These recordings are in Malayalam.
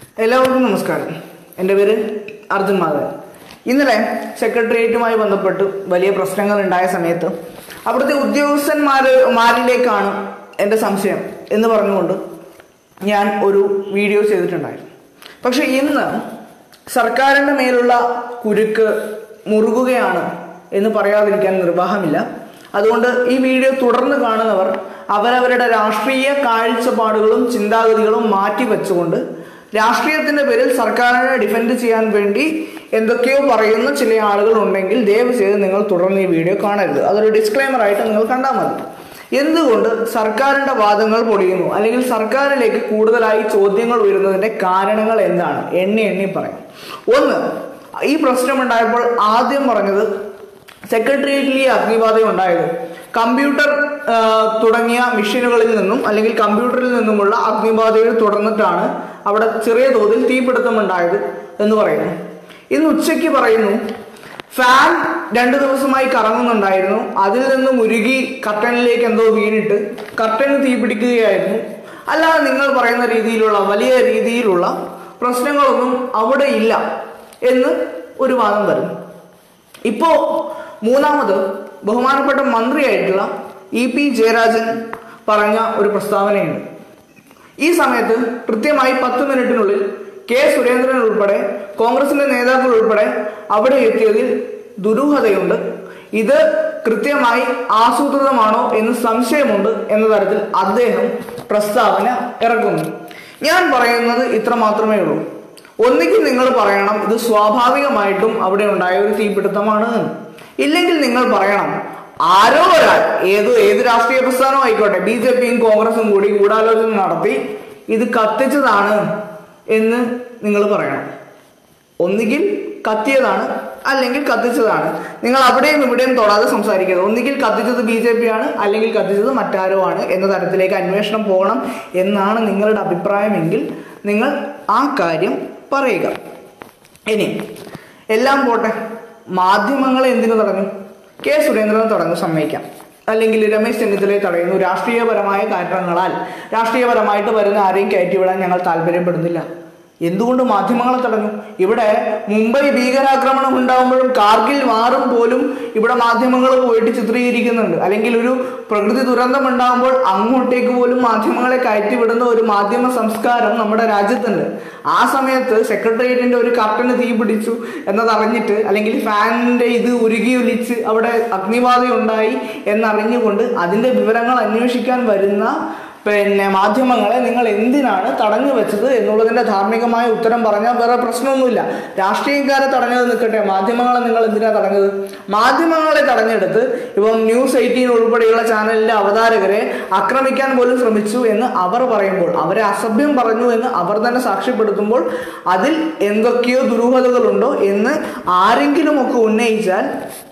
എല്ലാവർക്കും നമസ്കാരം എൻ്റെ പേര് അർജുൻ മാധവൻ ഇന്നലെ സെക്രട്ടേറിയറ്റുമായി ബന്ധപ്പെട്ട് വലിയ പ്രശ്നങ്ങൾ ഉണ്ടായ സമയത്ത് അവിടുത്തെ ഉദ്യോഗസ്ഥന്മാര് മാരിലേക്കാണ് എൻ്റെ സംശയം എന്ന് പറഞ്ഞുകൊണ്ട് ഞാൻ ഒരു വീഡിയോ ചെയ്തിട്ടുണ്ടായിരുന്നു പക്ഷെ ഇന്ന് സർക്കാരിൻ്റെ മേലുള്ള കുരുക്ക് മുറുകുകയാണ് എന്ന് പറയാതിരിക്കാൻ നിർവാഹമില്ല അതുകൊണ്ട് ഈ വീഡിയോ തുടർന്ന് കാണുന്നവർ അവരവരുടെ രാഷ്ട്രീയ കാഴ്ചപ്പാടുകളും ചിന്താഗതികളും മാറ്റി വെച്ചുകൊണ്ട് രാഷ്ട്രീയത്തിന്റെ പേരിൽ സർക്കാരിനെ ഡിഫെൻഡ് ചെയ്യാൻ വേണ്ടി എന്തൊക്കെയോ പറയുന്ന ചില ആളുകൾ ഉണ്ടെങ്കിൽ ദയവ് ചെയ്ത് നിങ്ങൾ തുടർന്ന് ഈ വീഡിയോ കാണരുത് അതൊരു ഡിസ്ക്ലൈമർ ആയിട്ട് നിങ്ങൾ കണ്ടാൽ മതി എന്തുകൊണ്ട് സർക്കാരിന്റെ വാദങ്ങൾ പൊളിയുന്നു അല്ലെങ്കിൽ സർക്കാരിലേക്ക് കൂടുതലായി ചോദ്യങ്ങൾ ഉയരുന്നതിന്റെ കാരണങ്ങൾ എന്താണ് എണ്ണി എണ്ണി പറയും ഒന്ന് ഈ പ്രശ്നമുണ്ടായപ്പോൾ ആദ്യം പറഞ്ഞത് സെക്രട്ടേറിയറ്റിൽ ഈ അഗ്നിബാധ ഉണ്ടായത് കമ്പ്യൂട്ടർ ആ, തുടങ്ങിയ മെഷീനുകളിൽ നിന്നും അല്ലെങ്കിൽ കമ്പ്യൂട്ടറിൽ നിന്നുമുള്ള അഗ്നിബാധയെ തുടർന്നിട്ടാണ് അവിടെ ചെറിയ തോതിൽ തീപിടുത്തം ഉണ്ടായത് എന്ന് പറയുന്നു ഇന്ന് ഉച്ചയ്ക്ക് പറയുന്നു ഫാൻ രണ്ടു ദിവസമായി കറങ്ങുന്നുണ്ടായിരുന്നു അതിൽ നിന്നും ഉരുകി കർട്ടനിലേക്ക് എന്തോ വീണിട്ട് കർട്ടന് തീ പിടിക്കുകയായിരുന്നു അല്ലാതെ നിങ്ങൾ പറയുന്ന രീതിയിലുള്ള വലിയ രീതിയിലുള്ള പ്രശ്നങ്ങളൊന്നും അവിടെ ഇല്ല എന്ന് ഒരു വാദം വരുന്നു ഇപ്പോ മൂന്നാമത് ബഹുമാനപ്പെട്ട മന്ത്രിയായിട്ടുള്ള ഇ പി ജയരാജൻ പറഞ്ഞ ഒരു പ്രസ്താവനയുണ്ട് ഈ സമയത്ത് കൃത്യമായി പത്ത് മിനിറ്റിനുള്ളിൽ കെ സുരേന്ദ്രൻ ഉൾപ്പെടെ കോൺഗ്രസിന്റെ നേതാക്കൾ ഉൾപ്പെടെ അവിടെ എത്തിയതിൽ ദുരൂഹതയുണ്ട് ഇത് കൃത്യമായി ആസൂത്രിതമാണോ എന്ന് സംശയമുണ്ട് എന്ന തരത്തിൽ അദ്ദേഹം പ്രസ്താവന ഇറക്കുന്നു ഞാൻ പറയുന്നത് ഇത്ര മാത്രമേ ഉള്ളൂ ഒന്നുകിൽ നിങ്ങൾ പറയണം ഇത് സ്വാഭാവികമായിട്ടും അവിടെ ഉണ്ടായ ഒരു തീപിടുത്തമാണ് എന്ന്. ഇല്ലെങ്കിൽ നിങ്ങൾ പറയണം ആരോ ഒരാൾ ഏതോ ഏത് രാഷ്ട്രീയ പ്രസ്ഥാനവും ആയിക്കോട്ടെ ബി ജെ പിയും കോൺഗ്രസും കൂടി ഗൂഢാലോചന നടത്തി ഇത് കത്തിച്ചതാണ് എന്ന് നിങ്ങൾ പറയണം ഒന്നുകിൽ കത്തിയതാണ് അല്ലെങ്കിൽ കത്തിച്ചതാണ് നിങ്ങൾ അവിടെയും ഇവിടെയും തൊടാതെ സംസാരിക്കരുത് ഒന്നുകിൽ കത്തിച്ചത് ബി ജെ പി ആണ് അല്ലെങ്കിൽ കത്തിച്ചത് മറ്റാരോ ആണ് എന്ന തരത്തിലേക്ക് അന്വേഷണം പോകണം എന്നാണ് നിങ്ങളുടെ അഭിപ്രായമെങ്കിൽ നിങ്ങൾ ആ കാര്യം പറയുക ഇനി എല്ലാം പോട്ടെ മാധ്യമങ്ങളെ എന്തിനു തടഞ്ഞു കെ സുരേന്ദ്രൻ തടഞ്ഞു സമ്മതിക്കാം അല്ലെങ്കിൽ രമേശ് ചെന്നിത്തലയെ തടയുന്നു രാഷ്ട്രീയപരമായ കാരണങ്ങളാൽ രാഷ്ട്രീയപരമായിട്ട് വരുന്ന ആരെയും കയറ്റിവിടാൻ ഞങ്ങൾ താല്പര്യപ്പെടുന്നില്ല എന്തുകൊണ്ട് മാധ്യമങ്ങളെ തടഞ്ഞു ഇവിടെ മുംബൈ ഭീകരാക്രമണം ഉണ്ടാകുമ്പോഴും കാർഗിൽ വാറും പോലും ഇവിടെ മാധ്യമങ്ങൾ പോയിട്ട് ചിത്രീകരിക്കുന്നുണ്ട് അല്ലെങ്കിൽ ഒരു പ്രകൃതി ദുരന്തം ഉണ്ടാകുമ്പോൾ അങ്ങോട്ടേക്ക് പോലും മാധ്യമങ്ങളെ കയറ്റിവിടുന്ന ഒരു മാധ്യമ സംസ്കാരം നമ്മുടെ രാജ്യത്തുണ്ട് ആ സമയത്ത് സെക്രട്ടേറിയറ്റിന്റെ ഒരു കർട്ടന് തീ പിടിച്ചു എന്നതറിഞ്ഞിട്ട് അല്ലെങ്കിൽ ഫാനിന്റെ ഇത് ഉരുകി ഒലിച്ച് അവിടെ അഗ്നിബാധ ഉണ്ടായി എന്നറിഞ്ഞുകൊണ്ട് അതിന്റെ വിവരങ്ങൾ അന്വേഷിക്കാൻ വരുന്ന പിന്നെ മാധ്യമങ്ങളെ നിങ്ങൾ എന്തിനാണ് തടഞ്ഞു വെച്ചത് എന്നുള്ളതിന്റെ ധാർമ്മികമായ ഉത്തരം പറഞ്ഞാൽ വേറെ പ്രശ്നമൊന്നുമില്ല രാഷ്ട്രീയക്കാരെ തടഞ്ഞത് നിൽക്കട്ടെ മാധ്യമങ്ങളെ നിങ്ങൾ എന്തിനാ തടഞ്ഞത് മാധ്യമങ്ങളെ തടഞ്ഞെടുത്ത് ഇപ്പം ന്യൂസ് എയ്റ്റീൻ ഉൾപ്പെടെയുള്ള ചാനലിലെ അവതാരകരെ ആക്രമിക്കാൻ പോലും ശ്രമിച്ചു എന്ന് അവർ പറയുമ്പോൾ അവരെ അസഭ്യം പറഞ്ഞു എന്ന് അവർ തന്നെ സാക്ഷ്യപ്പെടുത്തുമ്പോൾ അതിൽ എന്തൊക്കെയോ ദുരൂഹതകളുണ്ടോ എന്ന് ആരെങ്കിലും ഒക്കെ ഉന്നയിച്ചാൽ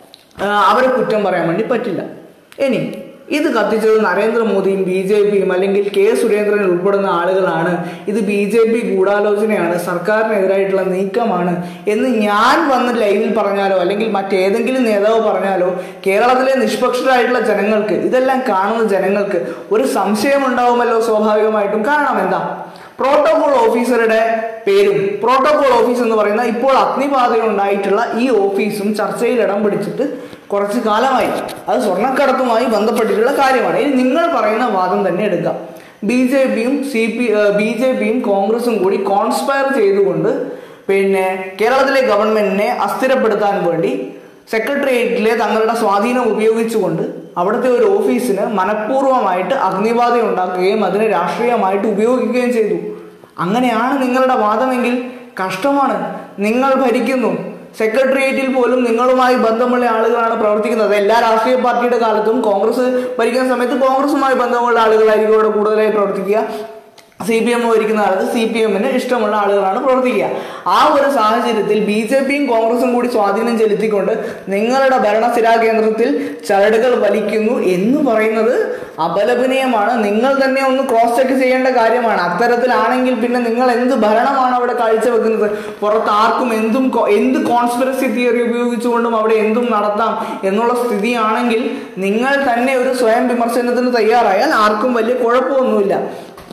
ആ, അവരെ കുറ്റം പറയാൻ വേണ്ടി പറ്റില്ല ഇനി ഇത് കത്തിച്ചത് നരേന്ദ്രമോദിയും ബി ജെ പിയും അല്ലെങ്കിൽ കെ സുരേന്ദ്രൻ ഉൾപ്പെടുന്ന ആളുകളാണ് ഇത് ബി ജെ പി ഗൂഢാലോചനയാണ് സർക്കാരിനെതിരായിട്ടുള്ള നീക്കമാണ് എന്ന് ഞാൻ വന്ന് ലൈവിൽ പറഞ്ഞാലോ അല്ലെങ്കിൽ മറ്റേതെങ്കിലും നേതാവ് പറഞ്ഞാലോ കേരളത്തിലെ നിഷ്പക്ഷരായിട്ടുള്ള ജനങ്ങൾക്ക് ഇതെല്ലാം കാണുന്ന ജനങ്ങൾക്ക് ഒരു സംശയം ഉണ്ടാവുമല്ലോ സ്വാഭാവികമായിട്ടും കാരണം എന്താ പ്രോട്ടോകോൾ ഓഫീസറുടെ പേരും പ്രോട്ടോകോൾ ഓഫീസ് എന്ന് പറയുന്ന ഇപ്പോൾ അഗ്നിബാധ ഉണ്ടായിട്ടുള്ള ഈ ഓഫീസും ചർച്ചയിൽ ഇടം പിടിച്ചിട്ട് കുറച്ച് കാലമായി അത് സ്വർണ്ണക്കടത്തുമായി ബന്ധപ്പെട്ടിട്ടുള്ള കാര്യമാണ് ഇനി നിങ്ങൾ പറയുന്ന വാദം തന്നെ എടുക്കാം ബി ജെ പിയും സി പി ബി ജെ പിയും കോൺഗ്രസും കൂടി കോൺസ്പയർ ചെയ്തുകൊണ്ട് പിന്നെ കേരളത്തിലെ ഗവൺമെന്റിനെ അസ്ഥിരപ്പെടുത്താൻ വേണ്ടി സെക്രട്ടേറിയറ്റിലെ തങ്ങളുടെ സ്വാധീനം ഉപയോഗിച്ചുകൊണ്ട് അവിടുത്തെ ഒരു ഓഫീസിന് മനഃപൂർവ്വമായിട്ട് അഗ്നിബാധ ഉണ്ടാക്കുകയും അതിനെ രാഷ്ട്രീയമായിട്ട് ഉപയോഗിക്കുകയും ചെയ്തു അങ്ങനെയാണ് നിങ്ങളുടെ വാദമെങ്കിൽ കഷ്ടമാണ് നിങ്ങൾ ഭരിക്കുന്നു സെക്രട്ടേറിയറ്റിൽ പോലും നിങ്ങളുമായി ബന്ധമുള്ള ആളുകളാണ് പ്രവർത്തിക്കുന്നത് എല്ലാ രാഷ്ട്രീയ പാർട്ടിയുടെ കാലത്തും കോൺഗ്രസ് ഭരിക്കുന്ന സമയത്ത് കോൺഗ്രസുമായി ബന്ധമുള്ള ആളുകളായിരിക്കും ഇവിടെ കൂടുതലായി പ്രവർത്തിക്കുക സി പി എം ഭരിക്കുന്ന കാലത്ത് സി പി എമ്മിന് ഇഷ്ടമുള്ള ആളുകളാണ് പ്രവർത്തിക്കുക ആ ഒരു സാഹചര്യത്തിൽ ബി ജെ പിയും കോൺഗ്രസും കൂടി സ്വാധീനം ചെലുത്തിക്കൊണ്ട് നിങ്ങളുടെ ഭരണസ്ഥിരാ കേന്ദ്രത്തിൽ ചരടുകൾ വലിക്കുന്നു എന്ന് പറയുന്നത് അപലപനീയമാണ് നിങ്ങൾ തന്നെ ഒന്ന് ക്രോസ് ചെക്ക് ചെയ്യേണ്ട കാര്യമാണ് അത്തരത്തിലാണെങ്കിൽ പിന്നെ നിങ്ങൾ എന്ത് ഭരണമാണ് അവിടെ കാഴ്ചവെക്കുന്നത് പുറത്ത് ആർക്കും എന്തും കൊ- എന്ത് കോൺസ്പിറസി തിയറി ഉപയോഗിച്ചുകൊണ്ടും അവിടെ എന്തും നടത്താം എന്നുള്ള സ്ഥിതിയാണെങ്കിൽ നിങ്ങൾ തന്നെ ഒരു സ്വയം വിമർശനത്തിന് തയ്യാറായാൽ ആർക്കും വലിയ കുഴപ്പമൊന്നുമില്ല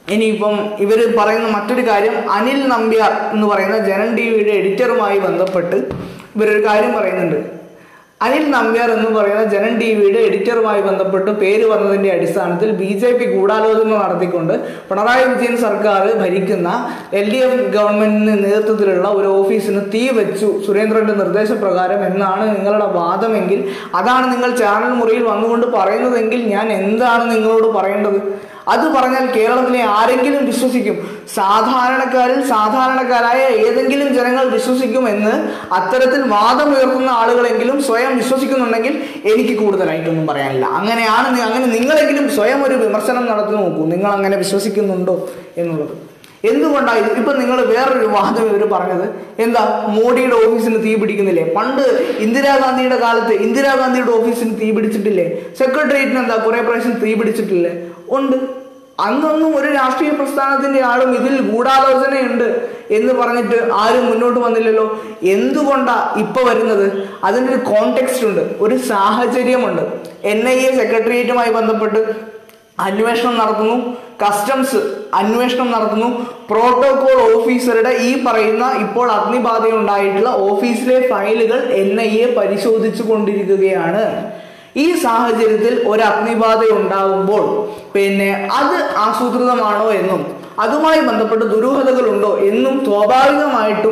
ഇനിയിപ്പം ഇവർ പറയുന്ന മറ്റൊരു കാര്യം അനിൽ നമ്പ്യാർ എന്ന് പറയുന്ന ജനൻ ടി വിയുടെ എഡിറ്ററുമായി ബന്ധപ്പെട്ട് ഇവരൊരു കാര്യം പറയുന്നുണ്ട് അനിൽ നമ്പ്യാർ എന്ന് പറയുന്ന ജനൻ ടി വിയുടെ എഡിറ്ററുമായി ബന്ധപ്പെട്ട് പേര് വന്നതിന്റെ അടിസ്ഥാനത്തിൽ ബി ജെ പി ഗൂഢാലോചന നടത്തിക്കൊണ്ട് പിണറായി വിജയൻ സർക്കാർ ഭരിക്കുന്ന എൽ ഡി എഫ് ഗവൺമെന്റിന് നേതൃത്വത്തിലുള്ള ഒരു ഓഫീസിന് തീ വെച്ചു സുരേന്ദ്രന്റെ നിർദ്ദേശപ്രകാരം എന്നാണ് നിങ്ങളുടെ വാദമെങ്കിൽ അതാണ് നിങ്ങൾ ചാനൽ മുറിയിൽ വന്നുകൊണ്ട് പറയുന്നതെങ്കിൽ ഞാൻ എന്താണ് നിങ്ങളോട് പറയേണ്ടത് അത് പറഞ്ഞാൽ കേരളത്തിലെ ആരെങ്കിലും വിശ്വസിക്കും സാധാരണക്കാരിൽ സാധാരണക്കാരായ ഏതെങ്കിലും ജനങ്ങൾ വിശ്വസിക്കുമെന്ന് അത്തരത്തിൽ വാദമുയർത്തുന്ന ആളുകളെങ്കിലും സ്വയം വിശ്വസിക്കുന്നുണ്ടെങ്കിൽ എനിക്ക് കൂടുതലായിട്ടൊന്നും പറയാനില്ല അങ്ങനെയാണ് നി- അങ്ങനെ നിങ്ങളെങ്കിലും സ്വയം ഒരു വിമർശനം നടത്തി നോക്കൂ നിങ്ങൾ അങ്ങനെ വിശ്വസിക്കുന്നുണ്ടോ എന്നുള്ളത് എന്തുകൊണ്ടാണ് ഇത് ഇപ്പൊ നിങ്ങൾ വേറൊരു വാദം ഇവർ പറഞ്ഞത് എന്താ മോഡിയുടെ ഓഫീസിന് തീ പിടിക്കുന്നില്ലേ പണ്ട് ഇന്ദിരാഗാന്ധിയുടെ കാലത്ത് ഇന്ദിരാഗാന്ധിയുടെ ഓഫീസിന് തീ പിടിച്ചിട്ടില്ലേ സെക്രട്ടേറിയറ്റിന് എന്താ കുറെ പ്രാവശ്യം തീ പിടിച്ചിട്ടില്ലേ ഉണ്ട് അന്നൊന്നും ഒരു രാഷ്ട്രീയ പ്രസ്ഥാനത്തിന്റെ ആളും ഇതിൽ ഗൂഢാലോചനയുണ്ട് എന്ന് പറഞ്ഞിട്ട് ആരും മുന്നോട്ട് വന്നില്ലല്ലോ എന്തുകൊണ്ടാ ഇപ്പൊ വരുന്നത് അതിനൊരു കോണ്ടെക്സ്റ്റ് ഉണ്ട് ഒരു സാഹചര്യമുണ്ട് എൻ ഐ എ സെക്രട്ടേറിയറ്റുമായി ബന്ധപ്പെട്ട് അന്വേഷണം നടത്തുന്നു കസ്റ്റംസ് അന്വേഷണം നടത്തുന്നു പ്രോട്ടോകോൾ ഓഫീസറുടെ ഈ പറയുന്ന ഇപ്പോൾ അഗ്നിബാധയുണ്ടായിട്ടുള്ള ഓഫീസിലെ ഫയലുകൾ എൻ ഐ എ പരിശോധിച്ചു കൊണ്ടിരിക്കുകയാണ് ഈ സാഹചര്യത്തിൽ ഒരു അഗ്നിബാധ ഉണ്ടാകുമ്പോൾ പിന്നെ അത് ആസൂത്രിതമാണോ എന്നും അതുമായി ബന്ധപ്പെട്ട് ദുരൂഹതകളുണ്ടോ എന്നും സ്വാഭാവികമായിട്ടും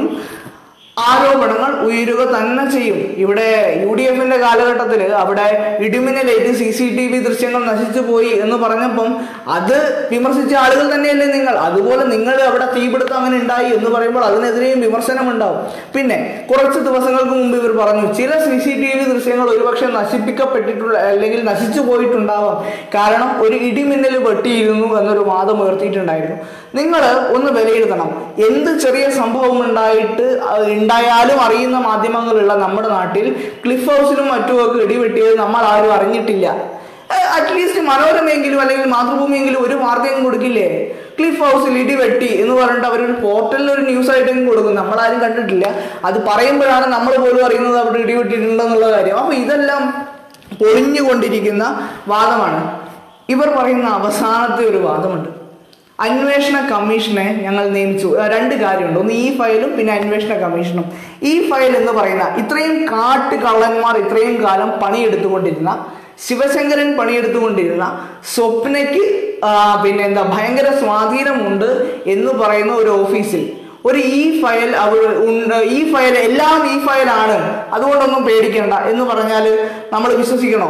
ആരോപണങ്ങൾ ഉയരുക തന്നെ ചെയ്യും ഇവിടെ യു ഡി എഫിന്റെ കാലഘട്ടത്തിൽ അവിടെ ഇടിമിന്നലേറ്റ് സി സി ടി വി ദൃശ്യങ്ങൾ നശിച്ചു പോയി എന്ന് പറഞ്ഞപ്പം അത് വിമർശിച്ച ആളുകൾ തന്നെയല്ലേ നിങ്ങൾ അതുപോലെ നിങ്ങൾ അവിടെ തീപിടുത്തം അങ്ങനെ ഉണ്ടായി എന്ന് പറയുമ്പോൾ അതിനെതിരെയും വിമർശനം ഉണ്ടാവും പിന്നെ കുറച്ച് ദിവസങ്ങൾക്ക് മുമ്പ് ഇവർ പറഞ്ഞു ചില സി സി ടി വി ദൃശ്യങ്ങൾ ഒരുപക്ഷെ നശിപ്പിക്കപ്പെട്ടിട്ടുള്ള അല്ലെങ്കിൽ നശിച്ചു പോയിട്ടുണ്ടാവാം കാരണം ഒരു ഇടിമിന്നൽ വെട്ടിയിരുന്നു എന്നൊരു വാദം ഉയർത്തിയിട്ടുണ്ടായിരുന്നു നിങ്ങൾ ഒന്ന് വിലയിരുത്തണം എന്ത് ചെറിയ സംഭവം ഉണ്ടായിട്ട് അത് ഉണ്ടായാലും അറിയുന്ന മാധ്യമങ്ങളുള്ള നമ്മുടെ നാട്ടിൽ ക്ലിഫ് ഹൗസിലും മറ്റുമൊക്കെ ഇടിവെട്ടിയത് നമ്മൾ ആരും അറിഞ്ഞിട്ടില്ല അറ്റ്ലീസ്റ്റ് മനോരമയെങ്കിലും അല്ലെങ്കിൽ മാതൃഭൂമിയെങ്കിലും ഒരു വാർത്തയും കൊടുക്കില്ലേ ക്ലിഫ് ഹൗസിൽ ഇടിവെട്ടി എന്ന് പറഞ്ഞിട്ട് അവരൊരു പോർട്ടലിൽ ഒരു ന്യൂസ് ആയിട്ടെങ്കിലും കൊടുക്കും നമ്മളാരും കണ്ടിട്ടില്ല അത് പറയുമ്പോഴാണ് നമ്മൾ പോലും അറിയുന്നത് അവിടെ ഇടിവെട്ടിയിട്ടുണ്ടെന്നുള്ള കാര്യം അപ്പൊ ഇതെല്ലാം പൊളിഞ്ഞുകൊണ്ടിരിക്കുന്ന വാദമാണ് ഇവർ പറയുന്ന അവസാനത്തെ ഒരു വാദമുണ്ട് അന്വേഷണ കമ്മീഷനെ ഞങ്ങൾ നിയമിച്ചു ആ, രണ്ട് കാര്യമുണ്ട് ഒന്ന് ഈ ഫയലും പിന്നെ അന്വേഷണ കമ്മീഷനും ഈ ഫയൽ എന്ന് പറയുന്ന ഇത്രയും കാട്ട് കള്ളന്മാർ ഇത്രയും കാലം പണിയെടുത്തുകൊണ്ടിരുന്ന ശിവശങ്കരൻ പണിയെടുത്തുകൊണ്ടിരുന്ന സ്വപ്നയ്ക്ക് ആ, പിന്നെ എന്താ ഭയങ്കര സ്വാധീനമുണ്ട് എന്ന് പറയുന്ന ഒരു ഓഫീസിൽ ഒരു ഈ ഫയൽ അവർ ഉണ്ട് ഈ ഫയൽ എല്ലാം ഈ ഫയലാണ് അതുകൊണ്ടൊന്നും പേടിക്കണ്ട എന്ന് പറഞ്ഞാൽ നമ്മൾ വിശ്വസിക്കണോ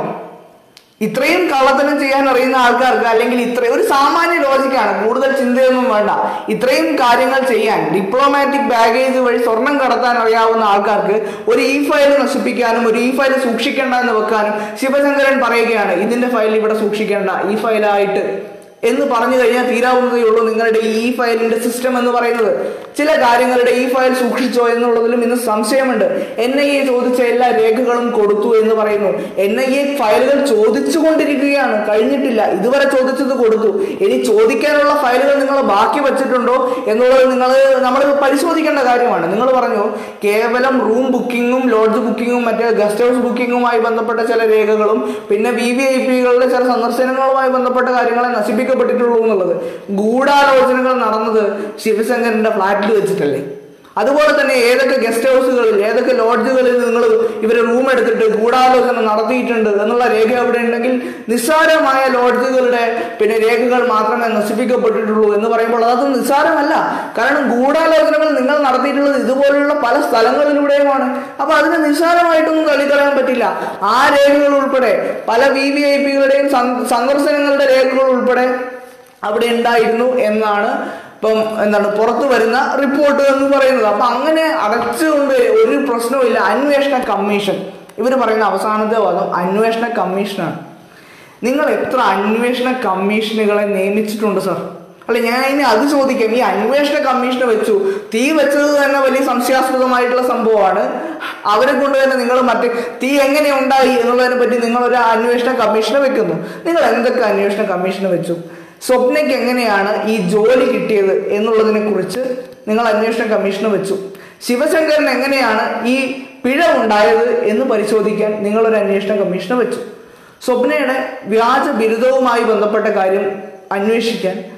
ഇത്രയും കള്ളത്തനം ചെയ്യാൻ അറിയുന്ന ആൾക്കാർക്ക് അല്ലെങ്കിൽ ഇത്രയും ഒരു സാമാന്യ ലോജിക്കാണ് കൂടുതൽ ചിന്തയൊന്നും വേണ്ട ഇത്രയും കാര്യങ്ങൾ ചെയ്യാൻ ഡിപ്ലോമാറ്റിക് ബാഗേജ് വഴി സ്വർണം കടത്താൻ അറിയാവുന്ന ആൾക്കാർക്ക് ഒരു ഇ ഫയൽ നശിപ്പിക്കാനും ഒരു ഇ ഫയൽ സൂക്ഷിക്കേണ്ട എന്ന് വെക്കാനും ശിവശങ്കരൻ പറയുകയാണ് ഇതിന്റെ ഫയൽ ഇവിടെ സൂക്ഷിക്കേണ്ട ഈ ഫയലായിട്ട് എന്ന് പറഞ്ഞു കഴിഞ്ഞാൽ തീരാവുന്നതേ ഉള്ളൂ നിങ്ങളുടെ ഈ ഫയലിന്റെ സിസ്റ്റം എന്ന് പറയുന്നത് ചില കാര്യങ്ങളുടെ ഈ ഫയൽ സൂക്ഷിച്ചോ എന്നുള്ളതിലും ഇന്ന് സംശയമുണ്ട് എൻ ഐ എ ചോദിച്ച എല്ലാ രേഖകളും കൊടുത്തു എന്ന് പറയുന്നു എൻ ഐ എ ഫയലുകൾ ചോദിച്ചുകൊണ്ടിരിക്കുകയാണ് കഴിഞ്ഞിട്ടില്ല ഇതുവരെ ചോദിച്ചത് കൊടുത്തു ഇനി ചോദിക്കാനുള്ള ഫയലുകൾ നിങ്ങൾ ബാക്കി വെച്ചിട്ടുണ്ടോ എന്നുള്ളത് നിങ്ങൾ നമ്മൾ പരിശോധിക്കേണ്ട കാര്യമാണ് നിങ്ങൾ പറഞ്ഞു കേവലം റൂം ബുക്കിങ്ങും ലോഡ്ജ് ബുക്കിങ്ങും മറ്റേ ഗസ്റ്റ് ഹൗസ് ബുക്കിങ്ങുമായി ബന്ധപ്പെട്ട ചില രേഖകളും പിന്നെ വി വി ഐ പികളുടെ ചില സന്ദർശനങ്ങളുമായി ബന്ധപ്പെട്ട കാര്യങ്ങളെ നശിപ്പിക്കപ്പെട്ടിട്ടുള്ളൂ എന്നുള്ളത് ഗൂഢാലോചനകൾ നടന്നത് ശിവശങ്കരന്റെ ഫ്ലാറ്റിൽ വെച്ചിട്ടല്ലേ അതുപോലെ തന്നെ ഏതൊക്കെ ഗസ്റ്റ് ഹൗസുകളിൽ ഏതൊക്കെ ലോഡ്ജുകളിൽ നിങ്ങൾ ഇവർ റൂം എടുത്തിട്ട് ഗൂഢാലോചന നടത്തിയിട്ടുണ്ട് എന്നുള്ള രേഖ അവിടെ ഉണ്ടെങ്കിൽ നിസ്സാരമായ ലോഡ്ജുകളുടെ പിന്നെ രേഖകൾ മാത്രമേ നശിപ്പിക്കപ്പെട്ടിട്ടുള്ളൂ എന്ന് പറയുമ്പോൾ അത് നിസ്സാരമല്ല കാരണം ഗൂഢാലോചനകൾ നിങ്ങൾ നടത്തിയിട്ടുള്ളത് ഇതുപോലുള്ള പല സ്ഥലങ്ങളിലൂടെയുമാണ് അപ്പൊ അതിനെ നിസ്സാരമായിട്ടൊന്നും തള്ളിക്കളയാൻ പറ്റില്ല ആ രേഖകൾ ഉൾപ്പെടെ പല വി വി ഐ പികളുടെയും സന്ദർശനങ്ങളുടെ രേഖകൾ ഉൾപ്പെടെ അവിടെ ഉണ്ടായിരുന്നു എന്നാണ് ഇപ്പം എന്താണ് പുറത്തു വരുന്ന റിപ്പോർട്ട് എന്ന് പറയുന്നത് അപ്പൊ അങ്ങനെ അടച്ചുകൊണ്ട് ഒരു പ്രശ്നവുമില്ല അന്വേഷണ കമ്മീഷൻ ഇവർ പറയുന്ന അവസാനത്തെ വാദം അന്വേഷണ കമ്മീഷനാണ് നിങ്ങൾ എത്ര അന്വേഷണ കമ്മീഷനുകളെ നിയമിച്ചിട്ടുണ്ട് സർ അല്ല ഞാൻ ഇനി അത് ചോദിക്കാം ഈ അന്വേഷണ കമ്മീഷനെ വെച്ചു തീ വെച്ചത് തന്നെ വലിയ സംശയാസ്പദമായിട്ടുള്ള സംഭവമാണ് അവരെ കൊണ്ട് തന്നെ നിങ്ങൾ മറ്റേ തീ എങ്ങനെ ഉണ്ടായി എന്നുള്ളതിനെ പറ്റി നിങ്ങൾ ഒരു അന്വേഷണ കമ്മീഷനെ വെക്കുന്നു നിങ്ങൾ എന്തൊക്കെ അന്വേഷണ കമ്മീഷനെ വെച്ചു സ്വപ്നയ്ക്ക് എങ്ങനെയാണ് ഈ ജോലി കിട്ടിയത് എന്നുള്ളതിനെ കുറിച്ച് നിങ്ങൾ അന്വേഷണ കമ്മീഷന് വെച്ചു ശിവശങ്കരൻ എങ്ങനെയാണ് ഈ പിഴവുണ്ടായത് എന്ന് പരിശോധിക്കാൻ നിങ്ങൾ ഒരു അന്വേഷണ കമ്മീഷനെ വെച്ചു സ്വപ്നയുടെ വ്യാജ ബിരുദവുമായി ബന്ധപ്പെട്ട കാര്യം അന്വേഷിക്കാൻ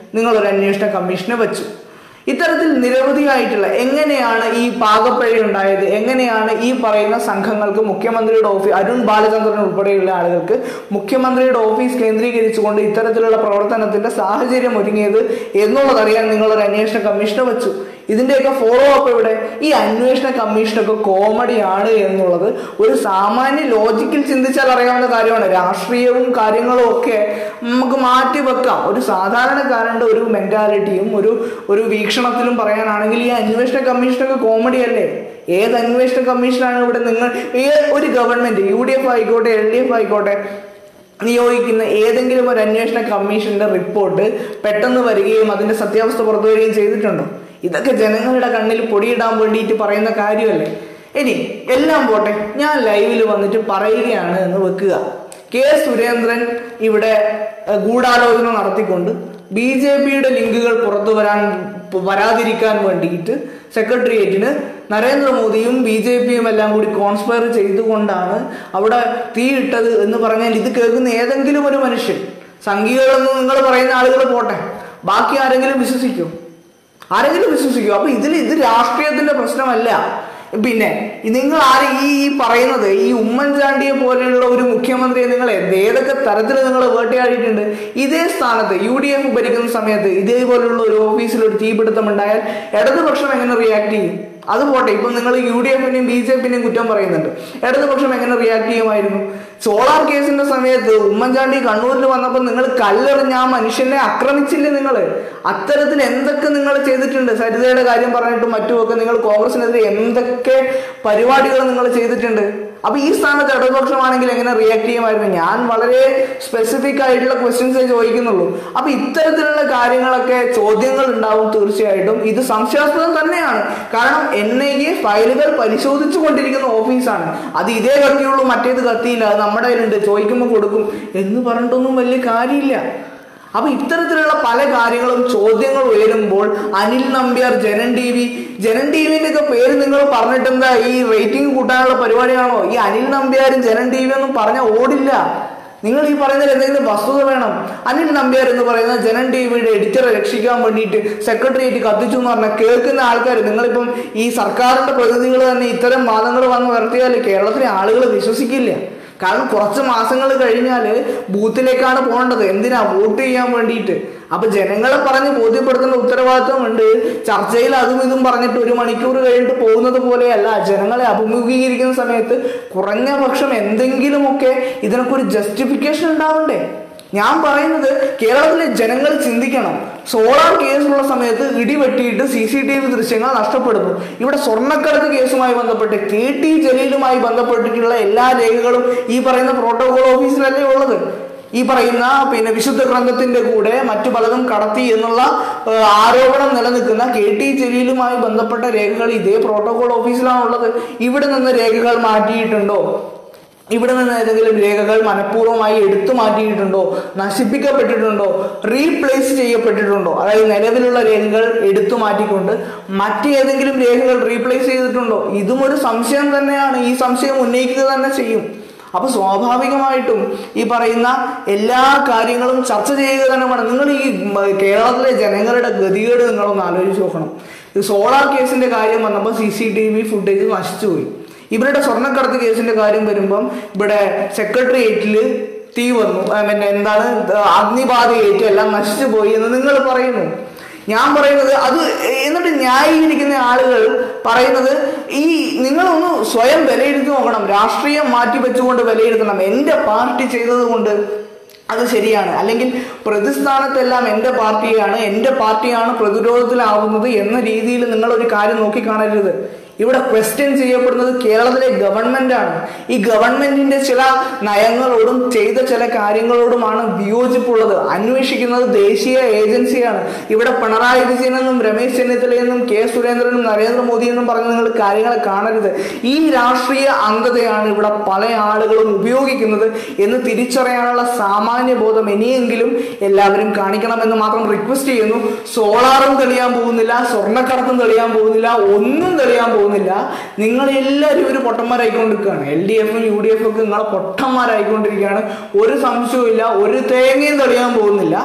നിങ്ങളൊരു അന്വേഷണ കമ്മീഷനെ വെച്ചു ഇത്തരത്തിൽ നിരവധിയായിട്ടുള്ള എങ്ങനെയാണ് ഈ പാകപ്പഴ ഉണ്ടായത് എങ്ങനെയാണ് ഈ പറയുന്ന സംഘങ്ങൾക്ക് മുഖ്യമന്ത്രിയുടെ ഓഫീസ് അരുൺ ബാലചന്ദ്രൻ ഉൾപ്പെടെയുള്ള ആളുകൾക്ക് മുഖ്യമന്ത്രിയുടെ ഓഫീസ് കേന്ദ്രീകരിച്ചുകൊണ്ട് ഇത്തരത്തിലുള്ള പ്രവർത്തനത്തിന്റെ സാഹചര്യം ഒരുങ്ങിയത് എന്നുള്ളതറിയാൻ നിങ്ങളൊരു അന്വേഷണ കമ്മീഷനെ വെച്ചു ഇതിന്റെയൊക്കെ ഫോളോ അപ്പ് ഇവിടെ ഈ അന്വേഷണ കമ്മീഷനൊക്കെ കോമഡിയാണ് എന്നുള്ളത് ഒരു സാമാന്യ ലോജിക്കിൽ ചിന്തിച്ചാൽ അറിയാവുന്ന കാര്യമാണ് രാഷ്ട്രീയവും കാര്യങ്ങളും ഒക്കെ നമുക്ക് മാറ്റി വെക്കാം ഒരു സാധാരണക്കാരന്റെ ഒരു മെന്റാലിറ്റിയും ഒരു ഒരു വീക്ഷണത്തിലും പറയാനാണെങ്കിൽ ഈ അന്വേഷണ കമ്മീഷനൊക്കെ കോമഡി അല്ലേ ഏത് അന്വേഷണ കമ്മീഷനാണ് ഇവിടെ നിങ്ങൾ ഏ- ഒരു ഗവൺമെന്റ് യു ഡി എഫ് ആയിക്കോട്ടെ എൽ ഡി എഫ് ആയിക്കോട്ടെ നിയോഗിക്കുന്ന ഏതെങ്കിലും ഒരു അന്വേഷണ കമ്മീഷന്റെ റിപ്പോർട്ട് പെട്ടെന്ന് വരികയും അതിന്റെ സത്യാവസ്ഥ പുറത്തു വരികയും ചെയ്തിട്ടുണ്ടോ ഇതൊക്കെ ജനങ്ങളുടെ കണ്ണിൽ പൊടിയിടാൻ വേണ്ടിയിട്ട് പറയുന്ന കാര്യമല്ലേ ഇനി എല്ലാം പോട്ടെ ഞാൻ ലൈവിൽ വന്നിട്ട് പറയുകയാണ് എന്ന് വെക്കുക കെ സുരേന്ദ്രൻ ഇവിടെ ഏഹ്, ഗൂഢാലോചന നടത്തിക്കൊണ്ട് ബി ജെ പിയുടെ ലിങ്കുകൾ പുറത്തു വരാൻ വരാതിരിക്കാൻ വേണ്ടിയിട്ട് സെക്രട്ടേറിയറ്റിന് നരേന്ദ്രമോദിയും ബി ജെ പിയും എല്ലാം കൂടി കോൺസ്പയർ ചെയ്തുകൊണ്ടാണ് അവിടെ തീയിട്ടത് എന്ന് പറഞ്ഞാൽ ഇത് കേൾക്കുന്ന ഏതെങ്കിലും ഒരു മനുഷ്യൻ സംഘികളെന്ന് നിങ്ങൾ പറയുന്ന ആളുകൾ പോട്ടെ ബാക്കി ആരെങ്കിലും വിശ്വസിക്കും ആരെങ്കിലും വിശ്വസിക്കും അപ്പൊ ഇതിൽ ഇത് രാഷ്ട്രീയത്തിന്റെ പ്രശ്നമല്ല പിന്നെ നിങ്ങൾ ആര് ഈ ഈ പറയുന്നത് ഈ ഉമ്മൻചാണ്ടിയെ പോലെയുള്ള ഒരു മുഖ്യമന്ത്രിയെ നിങ്ങൾ എന്ത് ഏതൊക്കെ തരത്തിൽ നിങ്ങൾ വേട്ടയാടിയിട്ടുണ്ട് ഇതേ സ്ഥാനത്ത് യു ഡി എഫ് ഭരിക്കുന്ന സമയത്ത് ഇതേപോലുള്ള ഒരു ഓഫീസിൽ ഒരു തീപിടുത്തം ഉണ്ടായാൽ ഇടതുപക്ഷം എങ്ങനെ റിയാക്ട് ചെയ്യും അത് പോട്ടെ ഇപ്പം നിങ്ങൾ യു ഡി എഫിനെയും ബി ജെ പിന്നെയും കുറ്റം പറയുന്നുണ്ട് ഇടതുപക്ഷം എങ്ങനെ റിയാക്ട് ചെയ്യുമായിരുന്നു സോളാർ കേസിന്റെ സമയത്ത് ഉമ്മൻചാണ്ടി കണ്ണൂരിൽ വന്നപ്പോൾ നിങ്ങൾ കല്ലെറിഞ്ഞ ആ മനുഷ്യനെ ആക്രമിച്ചില്ലേ നിങ്ങൾ അത്തരത്തിൽ എന്തൊക്കെ നിങ്ങൾ ചെയ്തിട്ടുണ്ട് സരിതയുടെ കാര്യം പറഞ്ഞിട്ടും മറ്റുമൊക്കെ നിങ്ങൾ കോൺഗ്രസിനെതിരെ എന്തൊക്കെ പരിപാടികൾ നിങ്ങൾ ചെയ്തിട്ടുണ്ട് അപ്പൊ ഈ സ്ഥാനത്ത് ഇടതുപക്ഷമാണെങ്കിൽ എങ്ങനെ റിയാക്ട് ചെയ്യുമായിരുന്നു ഞാൻ വളരെ സ്പെസിഫിക് ആയിട്ടുള്ള ക്വസ്റ്റ്യൻസേ ചോദിക്കുന്നുള്ളൂ അപ്പൊ ഇത്തരത്തിലുള്ള കാര്യങ്ങളൊക്കെ ചോദ്യങ്ങൾ ഉണ്ടാവും തീർച്ചയായിട്ടും ഇത് സംശയാസ്പദം തന്നെയാണ് കാരണം എൻ ഐ എ ഫയലുകൾ പരിശോധിച്ചു കൊണ്ടിരിക്കുന്ന ഓഫീസാണ് അത് ഇതേ കത്തിയുള്ളൂ മറ്റേത് കത്തിയില്ല അത് നമ്മുടെ കയ്യിലുണ്ട് ചോദിക്കുമ്പോൾ കൊടുക്കും എന്ന് പറഞ്ഞിട്ടൊന്നും വലിയ കാര്യമില്ല അപ്പൊ ഇത്തരത്തിലുള്ള പല കാര്യങ്ങളും ചോദ്യങ്ങൾ ഉയരുമ്പോൾ Anil Nambiar Janam T V Janam T വിന്റെ ഒക്കെ പേര് നിങ്ങൾ പറഞ്ഞിട്ടെന്താ ഈ റേറ്റിംഗ് കൂട്ടാനുള്ള പരിപാടിയാണോ ഈ അനിൽ നമ്പ്യാരും ജനൻ ടി വി ഒന്നും പറഞ്ഞ ഓടില്ല നിങ്ങൾ ഈ പറയുന്നതിൽ എന്തെങ്കിലും വസ്തുത വേണം അനിൽ നമ്പ്യാർ എന്ന് പറയുന്ന ജനൻ ടി വിയുടെ എഡിറ്ററെ രക്ഷിക്കാൻ വേണ്ടിയിട്ട് സെക്രട്ടേറിയറ്റ് കത്തിച്ചു എന്ന് പറഞ്ഞാൽ കേൾക്കുന്ന ആൾക്കാർ നിങ്ങളിപ്പം ഈ സർക്കാരിന്റെ പ്രതിനിധികൾ തന്നെ ഇത്തരം വാദങ്ങൾ വന്ന് വരുത്തിയാൽ കേരളത്തിലെ ആളുകൾ വിശ്വസിക്കില്ല കാരണം കുറച്ച് മാസങ്ങൾ കഴിഞ്ഞാൽ ബൂത്തിലേക്കാണ് പോകേണ്ടത് എന്തിനാ വോട്ട് ചെയ്യാൻ വേണ്ടിയിട്ട് അപ്പൊ ജനങ്ങളെ പറഞ്ഞ് ബോധ്യപ്പെടുത്തേണ്ട ഉത്തരവാദിത്വം ഉണ്ട് ചർച്ചയിൽ അതും ഇതും പറഞ്ഞിട്ട് ഒരു മണിക്കൂർ കഴിഞ്ഞിട്ട് പോകുന്നത് പോലെയല്ല ജനങ്ങളെ അഭിമുഖീകരിക്കുന്ന സമയത്ത് കുറഞ്ഞ പക്ഷം എന്തെങ്കിലുമൊക്കെ ഇതിനൊക്കെ ഒരു ജസ്റ്റിഫിക്കേഷൻ ഉണ്ടാവണ്ടേ ഞാൻ പറയുന്നത് കേരളത്തിലെ ജനങ്ങൾ ചിന്തിക്കണം സോളാർ കേസുള്ള സമയത്ത് ഇടിവെട്ടിയിട്ട് സി സി ടി വി ദൃശ്യങ്ങൾ നഷ്ടപ്പെടുന്നു ഇവിടെ സ്വർണ്ണക്കടത്ത് കേസുമായി ബന്ധപ്പെട്ട് കെ ടി ജലീലുമായി ബന്ധപ്പെട്ടിട്ടുള്ള എല്ലാ രേഖകളും ഈ പറയുന്ന പ്രോട്ടോകോൾ ഓഫീസിലല്ലേ ഉള്ളത് ഈ പറയുന്ന പിന്നെ വിശുദ്ധ ഗ്രന്ഥത്തിന്റെ കൂടെ മറ്റു പലതും കടത്തി എന്നുള്ള ഏഹ്, ആരോപണം നിലനിൽക്കുന്ന കെ ടി ജലീലുമായി ബന്ധപ്പെട്ട രേഖകൾ ഇതേ പ്രോട്ടോകോൾ ഓഫീസിലാണുള്ളത് ഇവിടെ നിന്ന് രേഖകൾ മാറ്റിയിട്ടുണ്ടോ ഇവിടെ നിന്ന് ഏതെങ്കിലും രേഖകൾ മനഃപൂർവ്വമായി എടുത്തു മാറ്റിയിട്ടുണ്ടോ നശിപ്പിക്കപ്പെട്ടിട്ടുണ്ടോ റീപ്ലേസ് ചെയ്യപ്പെട്ടിട്ടുണ്ടോ അതായത് നിലവിലുള്ള രേഖകൾ എടുത്തു മാറ്റിക്കൊണ്ട് മറ്റേതെങ്കിലും രേഖകൾ റീപ്ലേസ് ചെയ്തിട്ടുണ്ടോ ഇതും ഒരു സംശയം തന്നെയാണ് ഈ സംശയം ഉന്നയിക്കുക തന്നെ ചെയ്യും അപ്പൊ സ്വാഭാവികമായിട്ടും ഈ പറയുന്ന എല്ലാ കാര്യങ്ങളും ചർച്ച ചെയ്യുക തന്നെ വേണം നിങ്ങൾ ഈ മ, കേരളത്തിലെ ജനങ്ങളുടെ ഗതികേട് നിങ്ങളൊന്ന് ആലോചിച്ച് നോക്കണം ഈ സോളാർ കേസിന്റെ കാര്യം വന്നപ്പോൾ C C T V footage നശിച്ചുപോയി ഇവരുടെ സ്വർണ്ണക്കടത്ത് കേസിന്റെ കാര്യം വരുമ്പം ഇവിടെ സെക്രട്ടേറിയറ്റിൽ തീ വന്നു ആ, പിന്നെ എന്താണ് അഗ്നിബാധയേറ്റ് എല്ലാം നശിച്ചു പോയി എന്ന് നിങ്ങൾ പറയുന്നു ഞാൻ പറയുന്നത് അത് എന്നിട്ട് ന്യായീകരിക്കുന്ന ആളുകൾ പറയുന്നത് ഈ നിങ്ങളൊന്ന് സ്വയം വിലയിരുത്തി നോക്കണം രാഷ്ട്രീയം മാറ്റി വെച്ചുകൊണ്ട് വിലയിരുത്തണം എൻ്റെ പാർട്ടി ചെയ്തത് കൊണ്ട് അത് ശരിയാണ് അല്ലെങ്കിൽ പ്രതിസ്ഥാനത്തെല്ലാം എൻ്റെ പാർട്ടിയാണ് എൻ്റെ പാർട്ടിയാണ് പ്രതിരോധത്തിലാവുന്നത് എന്ന രീതിയിൽ നിങ്ങൾ ഒരു കാര്യം നോക്കിക്കാണരുത് ഇവിടെ ക്വസ്റ്റ്യൻ ചെയ്യപ്പെടുന്നത് കേരളത്തിലെ ഗവൺമെന്റ് ആണ് ഈ ഗവൺമെന്റിന്റെ ചില നയങ്ങളോടും ചെയ്ത ചില കാര്യങ്ങളോടുമാണ് വിയോജിപ്പുള്ളത് അന്വേഷിക്കുന്നത് ദേശീയ ഏജൻസിയാണ് ഇവിടെ പിണറായി വിജയനെന്നും രമേശ് ചെന്നിത്തലയെന്നും കെ സുരേന്ദ്രനും നരേന്ദ്രമോദിയെന്നും പറഞ്ഞ് നിങ്ങൾ കാര്യങ്ങളെ കാണരുത് ഈ രാഷ്ട്രീയ അന്ധതയാണ് ഇവിടെ പല ആളുകളും ഉപയോഗിക്കുന്നത് എന്ന് തിരിച്ചറിയാനുള്ള സാമാന്യ ബോധം ഇനിയെങ്കിലും എല്ലാവരും കാണിക്കണമെന്ന് മാത്രം റിക്വസ്റ്റ് ചെയ്യുന്നു സോളാറും തെളിയാൻ പോകുന്നില്ല സ്വർണ്ണക്കടത്തും തെളിയാൻ പോകുന്നില്ല ഒന്നും തെളിയാൻ പോകുന്നില്ല നിങ്ങൾ എല്ലാവരും ഒരു പൊട്ടന്മാരായിക്കൊണ്ടിരിക്കുകയാണ് എൽ ഡി എഫും യു ഡി എഫും ഒക്കെ നിങ്ങളെ പൊട്ടന്മാരായിക്കൊണ്ടിരിക്കുകയാണ് ഒരു സംശയവും ഇല്ല ഒരു തേങ്ങയും തെളിയാൻ പോകുന്നില്ല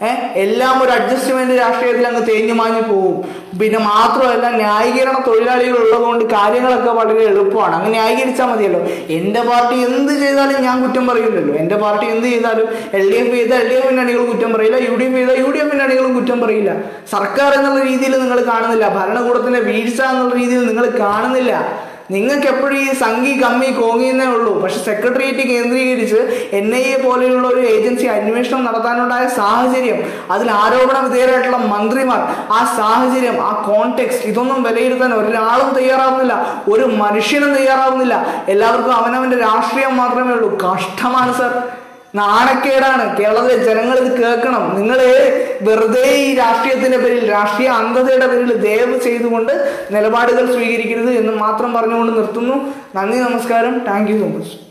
ഏഹ് എല്ലാം ഒരു അഡ്ജസ്റ്റ്മെന്റ് രാഷ്ട്രീയത്തിൽ അങ്ങ് തേഞ്ഞു മാഞ്ഞു പോകും പിന്നെ മാത്രമല്ല ന്യായീകരണ തൊഴിലാളികൾ ഉള്ളതുകൊണ്ട് കാര്യങ്ങളൊക്കെ വളരെ എളുപ്പമാണ് അങ്ങ് ന്യായീകരിച്ചാൽ മതിയല്ലോ എന്റെ പാർട്ടി എന്ത് ചെയ്താലും ഞാൻ കുറ്റം പറയില്ലല്ലോ എന്റെ പാർട്ടി എന്ത് ചെയ്താലും എൽ ഡി എഫ് ചെയ്താൽ എൽ ഡി എഫിന്റെ അണികൾ കുറ്റം പറയില്ല യു ഡി എഫ് ചെയ്താൽ യു ഡി എഫിന്റെ അണികളും കുറ്റം പറയില്ല സർക്കാർ എന്നുള്ള രീതിയിൽ നിങ്ങൾ കാണുന്നില്ല ഭരണകൂടത്തിന്റെ വീഴ്ച എന്നുള്ള രീതിയിൽ നിങ്ങൾ കാണുന്നില്ല നിങ്ങൾക്ക് എപ്പോഴും ഈ സംഘി കമ്മി കോങ്ങിയെന്നേ ഉള്ളൂ പക്ഷെ സെക്രട്ടേറിയറ്റ് കേന്ദ്രീകരിച്ച് എൻ ഐ എ പോലെയുള്ള ഒരു ഏജൻസി അന്വേഷണം നടത്താനുണ്ടായ സാഹചര്യം അതിൽ ആരോപണ വിധേയരായിട്ടുള്ള മന്ത്രിമാർ ആ സാഹചര്യം ആ കോണ്ടെക്സ്റ്റ് ഇതൊന്നും വിലയിരുത്താൻ ഒരാളും തയ്യാറാവുന്നില്ല ഒരു മനുഷ്യനും തയ്യാറാവുന്നില്ല എല്ലാവർക്കും അവനവന്റെ രാഷ്ട്രീയം മാത്രമേ ഉള്ളൂ കഷ്ടമാണ് സർ നാണക്കേടാണ് കേരളത്തിലെ ജനങ്ങൾ ഇത് കേൾക്കണം നിങ്ങൾ വെറുതെ ഈ രാഷ്ട്രീയത്തിന്റെ പേരിൽ രാഷ്ട്രീയ അന്ധതയുടെ പേരിൽ ദയവ് ചെയ്തുകൊണ്ട് നിലപാടുകൾ സ്വീകരിക്കരുത് എന്ന് മാത്രം പറഞ്ഞുകൊണ്ട് നിർത്തുന്നു നന്ദി നമസ്കാരം താങ്ക് യു സോ മച്ച്